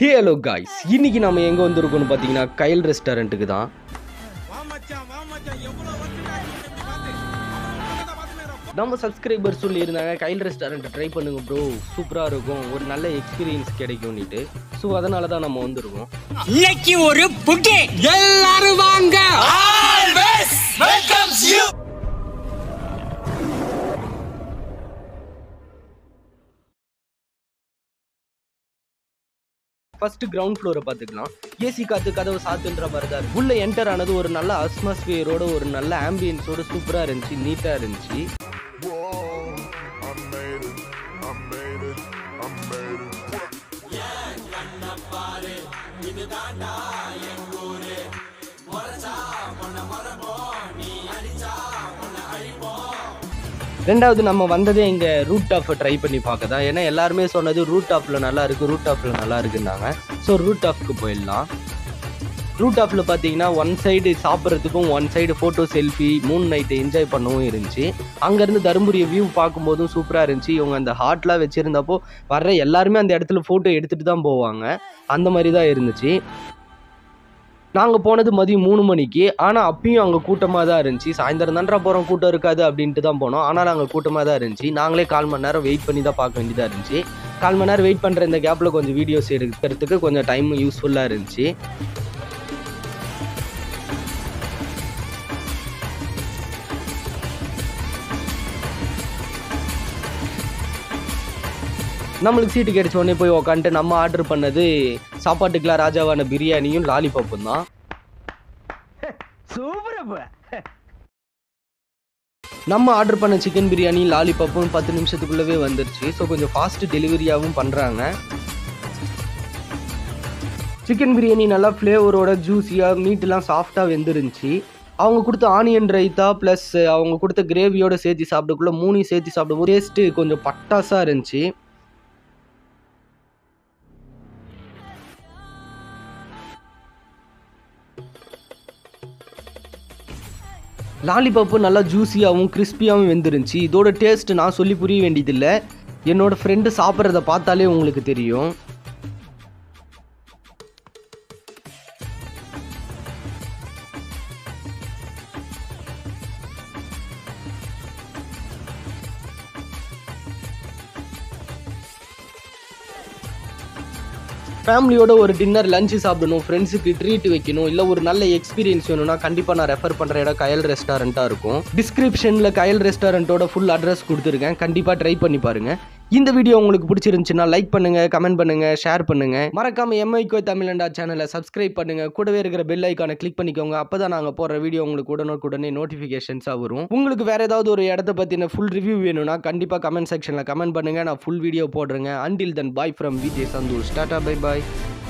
Hey hello guys இன்னைக்கு நம்ம எங்கே வந்திருக்கோம்னு பார்த்தீங்கன்னா கயல் ரெஸ்டாரண்ட்டுக்கு தான் வா மச்சான் வா மச்சான் எவ்வளவு வருஷம் ஆச்சு இப்படி பார்த்து அதான் பார்த்துட்டு இருக்கிறோம். நம்ம சப்ஸ்கிரைபர் சொல்லியிருந்தாங்க கயல் ரெஸ்டாரண்ட் ட்ரை பண்ணுங்க ப்ரோ சூப்பராக இருக்கும் ஒரு நல்ல எக்ஸ்பீரியன்ஸ் கிடைக்கும்னுட்டு ஸோ அதனால தான் நம்ம வந்திருக்கோம் இன்னைக்கு ஒரு புட்டி எல்லாரும் வாங்க ஃபர்ஸ்ட் கிரவுண்ட் ஃப்ளோரை பார்த்துக்கலாம் ஏசி காத்து கதவு சாத்துன்ற மாதிரி தான் இருக்கு. உள்ள என்டர் ஆனது ஒரு நல்ல அட்மாஸ்பியரோட ஒரு நல்ல ஆம்பியன்ஸோட சூப்பராக இருந்துச்சு நீட்டாக இருந்துச்சு Whoa, I made it, I made it, I made it. ரெண்டாவது நம்ம வந்ததே இங்கே ரூட் டாப் ட்ரை பண்ணி பார்க்க தான் ஏன்னா எல்லாருமே சொன்னது ரூட் டாப்பில் நல்லா இருக்கு ரூட் டாப்பில் நல்லா இருக்குன்னாங்க ஸோ ரூட் டாப்க்கு போயிடலாம் ரூட் டாப்பில் பார்த்தீங்கன்னா ஒன் சைடு சாப்பிட்றதுக்கும் ஒன் சைடு ஃபோட்டோ செல்ஃபி மூணு நைட்டு என்ஜாய் பண்ணவும் இருந்துச்சு அங்கேருந்து தருமபுரி வியூ பார்க்கும்போதும் சூப்பராக இருந்துச்சு இவங்க அந்த ஹார்ட்லாம் வச்சுருந்தப்போ வர்ற எல்லாருமே அந்த இடத்துல ஃபோட்டோ எடுத்துகிட்டு தான் போவாங்க அந்த மாதிரி தான் இருந்துச்சு நாங்கள் போனது மதியம் மூணு மணிக்கு ஆனால் அப்பயும் அங்கே கூட்டமாக தான் இருந்துச்சு சாயந்தரம் தான்றா போகிறோம் கூட்டம் இருக்காது அப்படின்ட்டு தான் போனோம் ஆனால் அங்கே கூட்டமாக தான் இருந்துச்சு நாங்களே கால் மணி நேரம் வெயிட் பண்ணி தான் பார்க்க வேண்டியதாக இருந்துச்சு கால் மணி நேரம் வெயிட் பண்ணுற இந்த கேப்பில் கொஞ்சம் வீடியோஸ் எடுக்கிறதுக்கு கொஞ்சம் டைம் யூஸ்ஃபுல்லாக இருந்துச்சு நம்மளுக்கு சீட்டு கிடைச்ச உடனே போய் உக்காந்துட்டு நம்ம ஆர்டர் பண்ணது சாப்பாட்டுக்கெலாம் ராஜாவான பிரியாணியும் லாலிபாப்பும் தான் நம்ம ஆர்டர் பண்ண சிக்கன் பிரியாணி லாலிபாப்பும் பத்து நிமிஷத்துக்குள்ளவே வந்துருச்சு ஸோ கொஞ்சம் ஃபாஸ்ட் டெலிவரியாகவும் பண்ணுறாங்க சிக்கன் பிரியாணி நல்லா ஃப்ளேவரோட ஜூஸியாக மீட்டெலாம் சாஃப்டாக வெந்துருந்துச்சு அவங்க கொடுத்த ஆனியன் ரைத்தா ப்ளஸ் அவங்க கொடுத்த கிரேவியோட சேர்த்து சாப்பிடக்குள்ள மூணையும் சேர்த்து சாப்பிடும்போது டேஸ்ட்டு கொஞ்சம் பட்டாசாக இருந்துச்சு லாலிபாப்பு நல்லா ஜூஸியாகவும் கிறிஸ்பியாகவும் வெந்துருந்துச்சு இதோட டேஸ்ட் நான் சொல்லி புரிய வேண்டியதில்லை என்னோட ஃப்ரெண்டு சாப்பிட்றத பார்த்தாலே உங்களுக்கு தெரியும் ஃபேமிலியோட ஒரு டின்னர் லஞ்சு சாப்பிடணும் ஃப்ரெண்ட்ஸுக்கு ட்ரீட் வைக்கணும் இல்லை ஒரு நல்ல எக்ஸ்பீரியன்ஸ் வேணும்னா கண்டிப்பாக நான் ரெஃபர் பண்ணுற இடம் கயல் ரெஸ்டாரண்ட்டாக இருக்கும் டிஸ்கிரிப்ஷனில் கயல் ரெஸ்டாரண்ட்டோட ஃபுல் அட்ரஸ் கொடுத்துருக்கேன் கண்டிப்பாக ட்ரை பண்ணி பாருங்கள் இந்த வீடியோ உங்களுக்கு பிடிச்சிருந்துச்சுன்னா லைக் பண்ணுங்கள் கமெண்ட் பண்ணுங்கள் ஷேர் பண்ணுங்கள் மறக்காமல் எம்ஐகோ தமிழண்டா சேனலை சப்ஸ்கிரைப் பண்ணுங்கள் கூடவே இருக்கிற பெல் ஐக்கானை கிளிக் பண்ணிக்கோங்க அப்போ தான் நாங்கள் போடுற வீடியோ உங்களுக்கு உடனுக்குடனே நோட்டிஃபிகேஷன்ஸாக வரும் உங்களுக்கு வேறு ஏதாவது ஒரு இடத்த பற்றின ஃபுல் ரிவ்யூ வேணும்னா கண்டிப்பாக கமெண்ட் செக்ஷனில் கமெண்ட் பண்ணுங்கள் நான் ஃபுல் வீடியோ போடுறேங்க until then bye from Vijay Santhur tata bye bye